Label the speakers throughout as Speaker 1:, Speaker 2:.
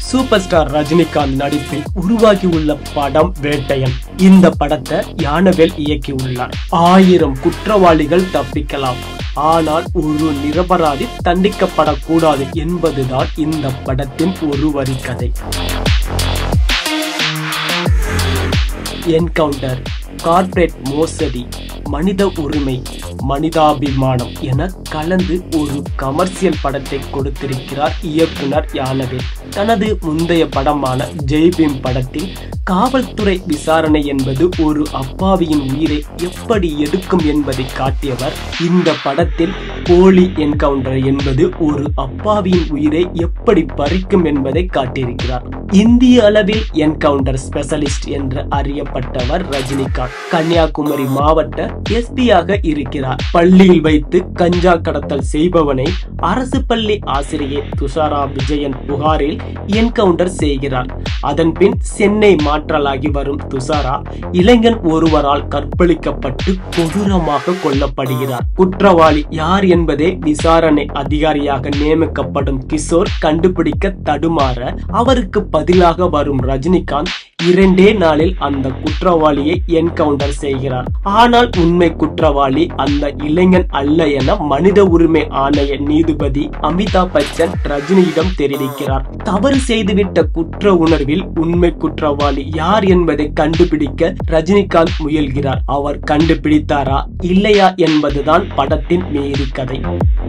Speaker 1: super star Rajinikanth நடிப்பில் உருவாகியுள்ள படம் வேட்டையன் இந்த படத்தை யானவேல் இயக்கியுள்ளார் ஆயிரம் குற்றவாளிகள் தப்பிக்கலாம் ஆனால் ஒரு நிரபராதி தண்டிக்கப்படக்கூடாது என்பதுதான் இந்த படத்தின் ஒரு வரி கதை என்கவுண்டர் கார்ப்பரேட் மோசடி மனித உரிமை மனிதாபிமானம் என கலந்து ஒரு கமர்ஷியல் படத்தை கொடுத்திருக்கிறார் இயக்குனர் யானவேல் தனது முந்தைய படமான ஜெய்பீம் படத்தில் காவல்துறை விசாரணை என்பது ஒரு அப்பாவியின் உயிரை எப்படி எடுக்கும் என்பதை காட்டியவர் இந்த படத்தில் போலி என்கவுண்டர் என்பது ஒரு அப்பாவியின் உயிரை எப்படி பறிக்கும் என்பதை காட்டியிருக்கிறார் இந்திய அளவில் என்கவுண்டர் ஸ்பெஷலிஸ்ட் என்று அறியப்பட்டவர் ரஜினிகாந்த் கன்னியாகுமரி மாவட்ட எஸ்பியாக இருக்கிறார் பள்ளியில் வைத்து கஞ்சா கடத்தல் செய்பவனை அரசு பள்ளி ஆசிரியை துஷாரா விஜயன் புகாரில் என்கவுண்டர் செய்கிறார் அதன் பின் சென்னை மாற்றலாகி வரும் துஷாரா இளைஞன் ஒருவரால் கற்பழிக்கப்பட்டு கொடூரமாக கொல்லப்படுகிறார் குற்றவாளி யார் என்பதே விசாரணை அதிகாரியாக நியமிக்கப்படும் கிஷோர் கண்டுபிடிக்க தடுமாற அவருக்கு பதிலாக வரும் ரஜினிகாந்த் இரண்டே நாளில் அந்த குற்றவாளியை என்கவுண்டர் செய்கிறார் ஆனால் உண்மை குற்றவாளி அந்த இளைஞன் அல்ல என மனித உரிமை ஆணைய நீதிபதி அமிதாப் பச்சன் ரஜினியிடம் தெரிவிக்கிறார் தவறு செய்துவிட்ட குற்ற உணர்வில் உண்மை குற்றவாளி யார் என்பதை கண்டுபிடிக்க ரஜினிகாந்த் முயல்கிறார் அவர் கண்டுபிடித்தாரா இல்லையா என்பதுதான் படத்தின் மீறி கதை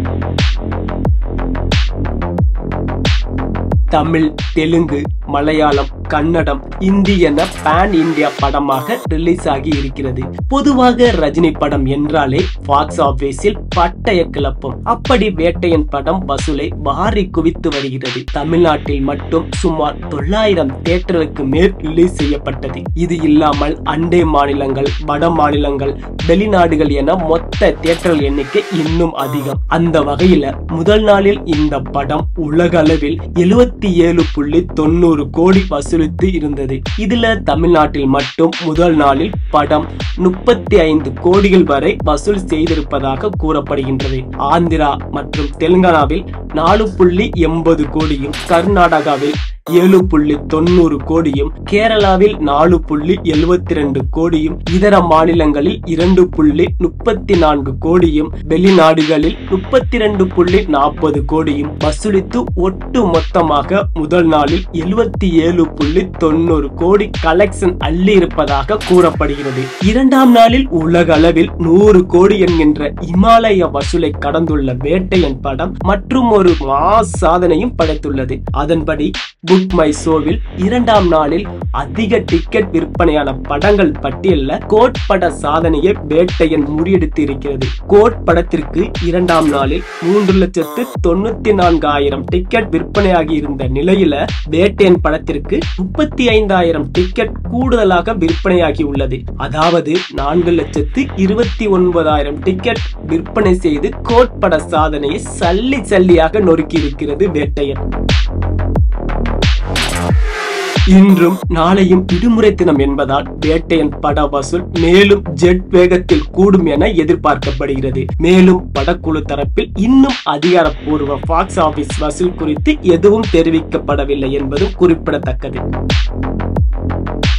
Speaker 1: தமிழ் தெலுங்கு மலையாளம் கன்னடம் இந்தி என பேன் இந்தியா படமாக ரிலீஸ் ஆகி இருக்கிறது பொதுவாக ரஜினி படம் என்றாலே பாக்ஸ் ஆபீஸில் பட்டய கிளப்பும் அப்படி வேட்டையன் படம் வசூலை வாரி குவித்து வருகிறது தமிழ்நாட்டில் மட்டும் சுமார் தொள்ளாயிரம் தியேட்டருக்கு மேல் ரிலீஸ் செய்யப்பட்டது இது இல்லாமல் அண்டை மாநிலங்கள் வட மாநிலங்கள் வெளிநாடுகள் என மொத்த தியேட்டர் எண்ணிக்கை இன்னும் அதிகம் அந்த வகையில முதல் நாளில் இந்த படம் உலக அளவில் எழுபத்தி ஏழு புள்ளி தொண்ணூறு கோடி வசூலித்து இருந்தது இதுல தமிழ்நாட்டில் மட்டும் முதல் நாளில் படம் முப்பத்தி ஐந்து கோடிகள் வரை வசூல் செய்திருப்பதாக கூறப்படுகின்றது ஆந்திரா மற்றும் தெலுங்கானாவில் நாலு புள்ளி எண்பது கோடியும் கர்நாடகாவில் ஏழு புள்ளி தொண்ணூறு கோடியும் கேரளாவில் நாலு புள்ளி எழுபத்தி ரெண்டு கோடியும் இதர மாநிலங்களில் இரண்டு புள்ளி முப்பத்தி நான்கு கோடியும் வெளிநாடுகளில் முப்பத்தி ரெண்டு புள்ளி நாற்பது கோடியும் வசூலித்து ஒட்டு மொத்தமாக முதல் நாளில் எழுபத்தி ஏழு புள்ளி தொண்ணூறு கோடி கலெக்ஷன் அள்ளி இருப்பதாக கூறப்படுகிறது இரண்டாம் நாளில் உலக அளவில் நூறு கோடி என்கின்ற இமாலய வசூலை கடந்துள்ள வேட்டையன் படம் மற்றும் ஒரு மாஸ் சாதனையும் படைத்துள்ளது அதன்படி புக் மை ஷோவில் இரண்டாம் நாளில் அதிக டிக்கெட் விற்பனையான படங்கள் பட்டியலில் கோட் பட சாதனையை வேட்டையன் முறியடித்து இருக்கிறது கோட் படத்திற்கு இரண்டாம் நாளில் மூன்று லட்சத்து தொண்ணூத்தி நான்காயிரம் டிக்கெட் விற்பனையாகி இருந்த நிலையில வேட்டையன் படத்திற்கு முப்பத்தி ஐந்தாயிரம் டிக்கெட் கூடுதலாக விற்பனையாகி உள்ளது அதாவது நான்கு லட்சத்து இருபத்தி ஒன்பதாயிரம் டிக்கெட் விற்பனை செய்து கோட் பட சாதனையை சல்லி சல்லியாக நொறுக்கி இருக்கிறது வேட்டையன் இன்றும் நாளையும் விடுமுறை தினம் என்பதால் வேட்டையன் பட வசூல் மேலும் ஜெட் வேகத்தில் கூடும் என எதிர்பார்க்கப்படுகிறது மேலும் படக்குழு தரப்பில் இன்னும் அதிகாரப்பூர்வ பாக்ஸ் ஆபீஸ் வசூல் குறித்து எதுவும் தெரிவிக்கப்படவில்லை என்பதும் குறிப்பிடத்தக்கது